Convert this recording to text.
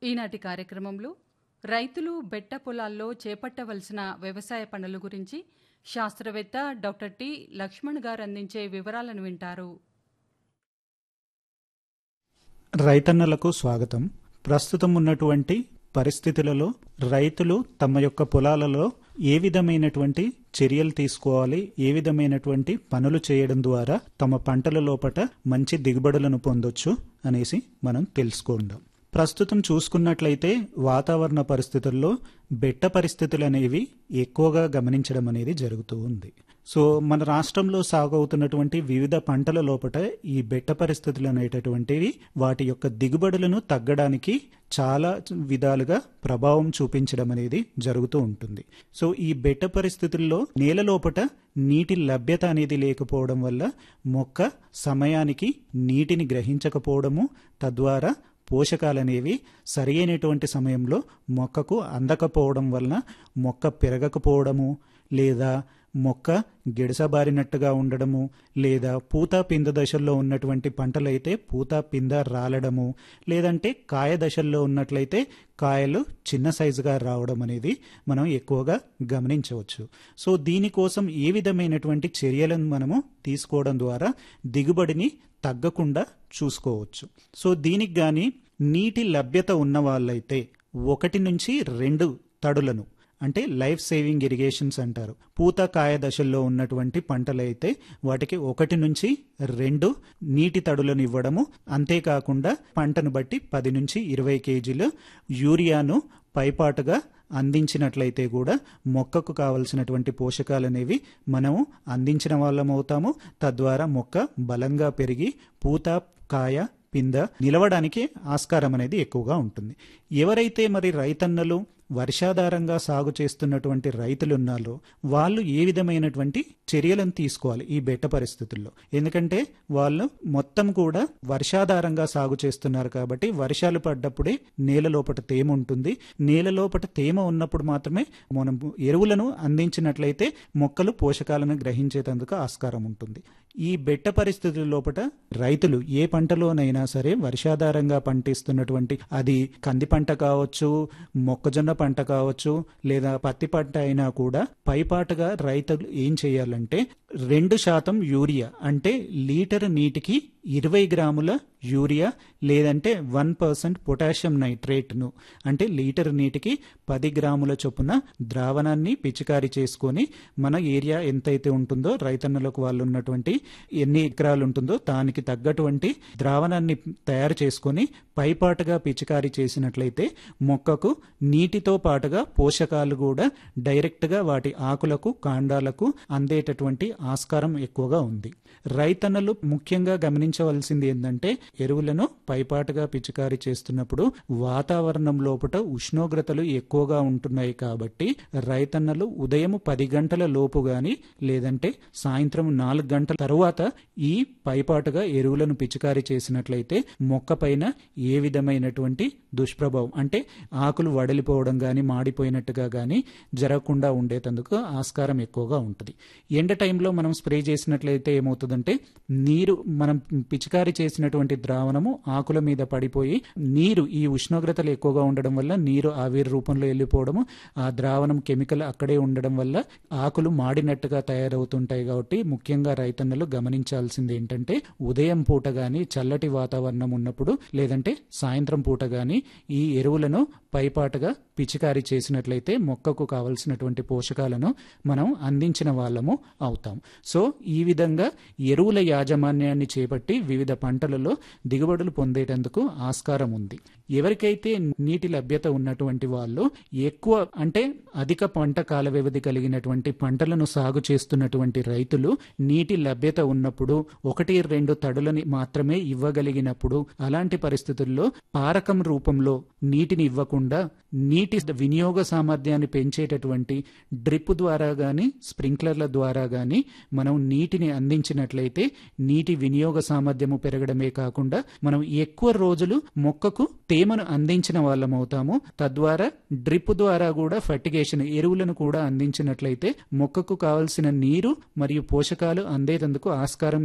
ఈనాటి కార్యక్రమంలో రైతులు బెట్ట పొలాల్లో చేపట్టవలసిన వ్యవసాయ పనుల గురించి శాస్త్రవేత్త డాక్టర్ టి లక్ష్మణ్ గారు అందించే వివరాలను వింటారు రైతన్నలకు స్వాగతం ప్రస్తుతం ఉన్నటువంటి పరిస్థితులలో రైతులు తమ యొక్క పొలాలలో ఏ విధమైనటువంటి చర్యలు తీసుకోవాలి ఏ విధమైనటువంటి పనులు చేయడం ద్వారా తమ పంటల లోపట మంచి దిగుబడులను పొందొచ్చు అనేసి మనం తెలుసుకుందాం ప్రస్తుతం చూసుకున్నట్లయితే వాతావరణ పరిస్థితుల్లో బెట్ట పరిస్థితులు అనేవి ఎక్కువగా గమనించడం అనేది జరుగుతూ ఉంది సో మన రాష్ట్రంలో సాగు అవుతున్నటువంటి వివిధ పంటల లోపల ఈ బెట్ట పరిస్థితులు అనేటటువంటివి వాటి యొక్క దిగుబడులను తగ్గడానికి చాలా విధాలుగా ప్రభావం చూపించడం అనేది జరుగుతూ ఉంటుంది సో ఈ బెట్ట పరిస్థితుల్లో నేల లోపట నీటి లభ్యత అనేది లేకపోవడం వల్ల మొక్క సమయానికి నీటిని గ్రహించకపోవడము తద్వారా పోషకాలనేవి సరైనటువంటి సమయంలో మొక్కకు అందకపోవడం వలన మొక్క పెరగకపోవడము లేదా మొక్క గిడసబారినట్టుగా ఉండడము లేదా పూత పింద దశల్లో ఉన్నటువంటి పంటలైతే పూత పింద రాలడము లేదంటే కాయ దశల్లో ఉన్నట్లయితే కాయలు చిన్న సైజుగా రావడం అనేది మనం ఎక్కువగా గమనించవచ్చు సో దీనికోసం ఏ విధమైనటువంటి చర్యలను మనము తీసుకోవడం ద్వారా దిగుబడిని తగ్గకుండా చూసుకోవచ్చు సో దీనికి గాని నీటి లభ్యత ఉన్న వాళ్ళైతే ఒకటి నుంచి రెండు తడులను అంటే లైఫ్ సేవింగ్ ఇరిగేషన్స్ అంటారు పూత కాయ దశల్లో ఉన్నటువంటి పంటలైతే వాటికి ఒకటి నుంచి రెండు నీటి తడులను ఇవ్వడము అంతేకాకుండా పంటను బట్టి పది నుంచి ఇరవై కేజీలు యూరియాను పైపాటుగా అందించినట్లయితే కూడా మొక్కకు కావలసినటువంటి పోషకాలు అనేవి మనము అందించిన వాళ్ళం అవుతాము తద్వారా మొక్క బలంగా పెరిగి పూత కాయ పింద నిలవడానికి ఆస్కారం అనేది ఎక్కువగా ఉంటుంది ఎవరైతే మరి రైతన్నలు వర్షాధారంగా సాగు చేస్తున్నటువంటి రైతులు ఉన్నారో వాళ్ళు ఏ విధమైనటువంటి చర్యలను తీసుకోవాలి ఈ బెట్ట పరిస్థితుల్లో ఎందుకంటే వాళ్ళు మొత్తం కూడా వర్షాధారంగా సాగు చేస్తున్నారు కాబట్టి వర్షాలు పడ్డప్పుడే నేల లోపల తేమ ఉంటుంది నేల లోపల తేమ ఉన్నప్పుడు మాత్రమే మనం ఎరువులను అందించినట్లయితే మొక్కలు పోషకాలను గ్రహించేందుకు ఆస్కారం ఉంటుంది ఈ బెట్ట పరిస్థితుల లోపల రైతులు ఏ పంటలోనైనా సరే వర్షాధారంగా పండిస్తున్నటువంటి అది కంది పంట కావచ్చు మొక్కజొన్న పంట కావచ్చు లేదా పత్తి పంట అయినా కూడా పైపాటుగా రైతులు ఏం చేయాలంటే రెండు శాతం యూరియా అంటే లీటర్ నీటికి ఇరవై గ్రాముల యూరియా లేదంటే వన్ పర్సెంట్ పొటాషియం నైట్రేట్ను అంటే లీటర్ నీటికి పది గ్రాముల చొప్పున ద్రావణాన్ని పిచికారీ చేసుకొని మన ఏరియా ఎంతైతే ఉంటుందో రైతన్నులకు వాళ్ళు ఉన్నటువంటి ఎన్ని ఎకరాలు ఉంటుందో దానికి తగ్గటువంటి ద్రావణాన్ని తయారు చేసుకొని పైపాటుగా పిచికారీ చేసినట్లయితే మొక్కకు నీటితో పాటుగా పోషకాలు కూడా డైరెక్ట్గా వాటి ఆకులకు కాండాలకు అందేటటువంటి ఆస్కారం ఎక్కువగా ఉంది రైతన్నలు ముఖ్యంగా గమనించవలసింది ఏంటంటే ఎరువులను పైపాటుగా పిచికారీ చేస్తున్నప్పుడు వాతావరణం లోపల ఉష్ణోగ్రతలు ఎక్కువగా ఉంటున్నాయి కాబట్టి రైతన్నలు ఉదయం పది గంటల లోపు గాని లేదంటే సాయంత్రం నాలుగు గంటల తరువాత ఈ పైపాటుగా ఎరువులను పిచికారీ చేసినట్లయితే మొక్క పైన ఏ విధమైనటువంటి దుష్ప్రభావం అంటే ఆకులు వడలిపోవడం గాని మాడిపోయినట్టుగా గాని జరగకుండా ఉండేటందుకు ఆస్కారం ఎక్కువగా ఉంటుంది ఎండ టైంలో మనం స్ప్రే చేసినట్లయితే ఏమవుతుందంటే నీరు మనం పిచికారీ చేసినటువంటి ద్రావణము ఆకుల మీద పడిపోయి నీరు ఈ ఉష్ణోగ్రతలు ఎక్కువగా ఉండడం వల్ల నీరు ఆవిరి రూపంలో వెళ్ళిపోవడము ఆ ద్రావణం కెమికల్ అక్కడే ఉండడం వల్ల ఆకులు మాడినట్టుగా తయారవుతుంటాయి కాబట్టి ముఖ్యంగా రైతన్నలు గమనించాల్సింది ఏంటంటే ఉదయం పూట గాని చల్లటి వాతావరణం ఉన్నప్పుడు లేదంటే సాయంత్రం పూట గాని ఈ ఎరువులను పైపాటుగా పిచికారీ చేసినట్లయితే మొక్కకు కావలసినటువంటి పోషకాలను మనం అందించిన వాళ్ళము అవుతాం సో ఈ విధంగా ఎరువుల యాజమాన్యాన్ని చేపట్టి వివిధ పంటలలో దిగుబడులు పొందేటందుకు ఆస్కారం ఉంది ఎవరికైతే నీటి లభ్యత ఉన్నటువంటి వాళ్ళు ఎక్కువ అంటే అధిక పంట కాల వ్యవధి కలిగినటువంటి పంటలను సాగు చేస్తున్నటువంటి రైతులు నీటి లభ్యత ఉన్నప్పుడు ఒకటి రెండు తడులని మాత్రమే ఇవ్వగలిగినప్పుడు అలాంటి పరిస్థితుల్లో పారకం రూపంలో నీటిని ఇవ్వకుండా నీటి వినియోగ సామర్థ్యాన్ని పెంచేటటువంటి డ్రిప్ ద్వారా గాని స్ప్రింక్లర్ల ద్వారా గాని మనం నీటిని అందించినట్లయితే నీటి వినియోగ సామర్థ్యము పెరగడమే కాకుండా మనం ఎక్కువ రోజులు మొక్కకు తేమను అందించిన వాళ్ళం అవుతాము తద్వారా డ్రిప్ ద్వారా కూడా ఫర్టిగేషన్ ఎరువులను కూడా అందించినట్లయితే మొక్కకు కావలసిన నీరు మరియు పోషకాలు అందేటందుకు ఆస్కారం